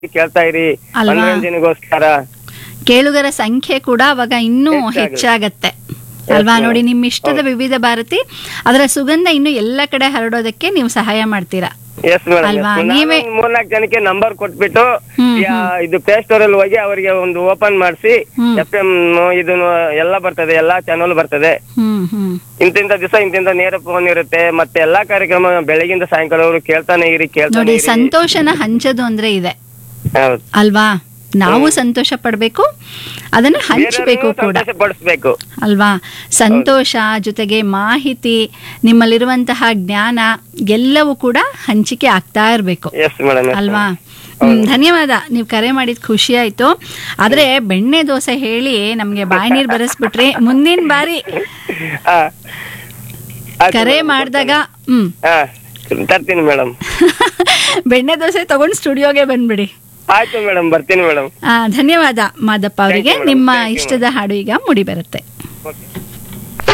ಕೇಳ್ತಾ ಇರಿ ಅಲ್ವಾ? ಮನೋರಂಜನೆಗೋಸ್ಕರ ಕೇಳುಗರ ಸಂಖ್ಯೆ ಕೂಡ ಅವಾಗ ಇನ್ನೂ ಹೆಚ್ಚಾಗುತ್ತೆ. ಹೆಚ್ಚಾಗತ್ತೆ ಅಲ್ವಾ madam. ನೋಡಿ ನಿಮ್ಮ ಇಷ್ಟದ ವಿವಿಧ ಭಾರತಿ ಅದರ ಸುಗಂಧ ಇನ್ನು ಎಲ್ಲ ಕಡೆ ಹರಡೋದಕ್ಕೆ ನೀವು ಸಹಾಯ ಮಾಡ್ತೀರಾ ಎಸ್ ಮೇಡಮ್ ಅಲ್ವಾ? ನೀವೇ- ಮೂರ್ನಾಲ್ಕು ಜನಕ್ಕೆ ನಂಬರ್ ಕೊಟ್ಬಿಟ್ಟು ಹ್ಮ್, ಯಾ- ಇದು ಪ್ಲೇ ಸ್ಟೋರ್ ಅಲ್ಲಿ ಹೋಗಿ ಅವರಿಗೆ ಒಂದು ಓಪನ್ ಮಾಡಿಸಿ ಹ್ಮ್. ಎಫ್ ಎಂ ಇದು ಎಲ್ಲ ಬರ್ತದೆ ಎಲ್ಲಾ ಚಾನಲ್ ಬರ್ತದೆ ಹ್ಮ್ ಹ್ಮ್ ಇಂತಿಂತ ದಿವಸ ಇಂತಿಂತ ನೇರ ಫೋನ್ ಇರುತ್ತೆ ಮತ್ತೆ ಎಲ್ಲಾ ಕಾರ್ಯಕ್ರಮ ಬೆಳಗಿಂದ ಸಾಯಂಕಾಲವರೆಗೂ ಕೇಳ್ತಾನೆ ಇರಿ ಕೇಳ್ತಾನೆ ನೋಡಿ ಇರಿ ಸಂತೋಷನ ಹಂಚೋದು ಅಂದ್ರೆ ಇದೆ ಹೌದು ಅಲ್ವಾ ನಾವು ಸಂತೋಷ ಪಡ್ಬೇಕು ಅದನ್ನ ಹಂಚಬೇಕು ಕೂಡ ಸಂತೋಷ ಪಡಿಸ್ಬೇಕು ಅಲ್ವಾ ಸಂತೋಷ ಜೊತೆಗೆ ಮಾಹಿತಿ ನಿಮ್ಮಲ್ಲಿರುವಂತಹ ಜ್ಞಾನ ಎಲ್ಲವೂ ಕೂಡ ಹಂಚಿಕೆ ಆಗ್ತಾ ಇರಬೇಕು ಎಸ್ ಮೇಡಮ್ ಅಲ್ವಾ ಹ್ಮ್, ಧನ್ಯವಾದ ನೀವು ಕರೆ ಮಾಡಿದ್ ಖುಷಿ ಆಯ್ತು ಆದ್ರೆ ಬೆಣ್ಣೆ ದೋಸೆ ಹೇಳಿ ನಮ್ಗೆ ಬಾಯಿ ನೀರ್ ಬರೆಸ್ಬಿಟ್ರಿ ಮುಂದಿನ ಬಾರಿ ಕರೆ ಮಾಡಿದಾಗ ಹ್ಮ್ ತರ್ತೀನಿ ಮೇಡಮ್ ಬೆಣ್ಣೆ ದೋಸೆ ತಗೊಂಡು ಸ್ಟುಡಿಯೋಗೆ ಬಂದ್ಬಿಡಿ ಆಯ್ತು ಮೇಡಮ್ ಬರ್ತೀನಿ ಮೇಡಮ್ ಆ, ಧನ್ಯವಾದ ಮಾದಪ್ಪ ಅವರಿಗೆ Thank you, madam. ನಿಮ್ಮ Thank you, ಇಷ್ಟದ ಹಾಡು ಈಗ ಮುಡಿ ಬರುತ್ತೆ ಓಕೆ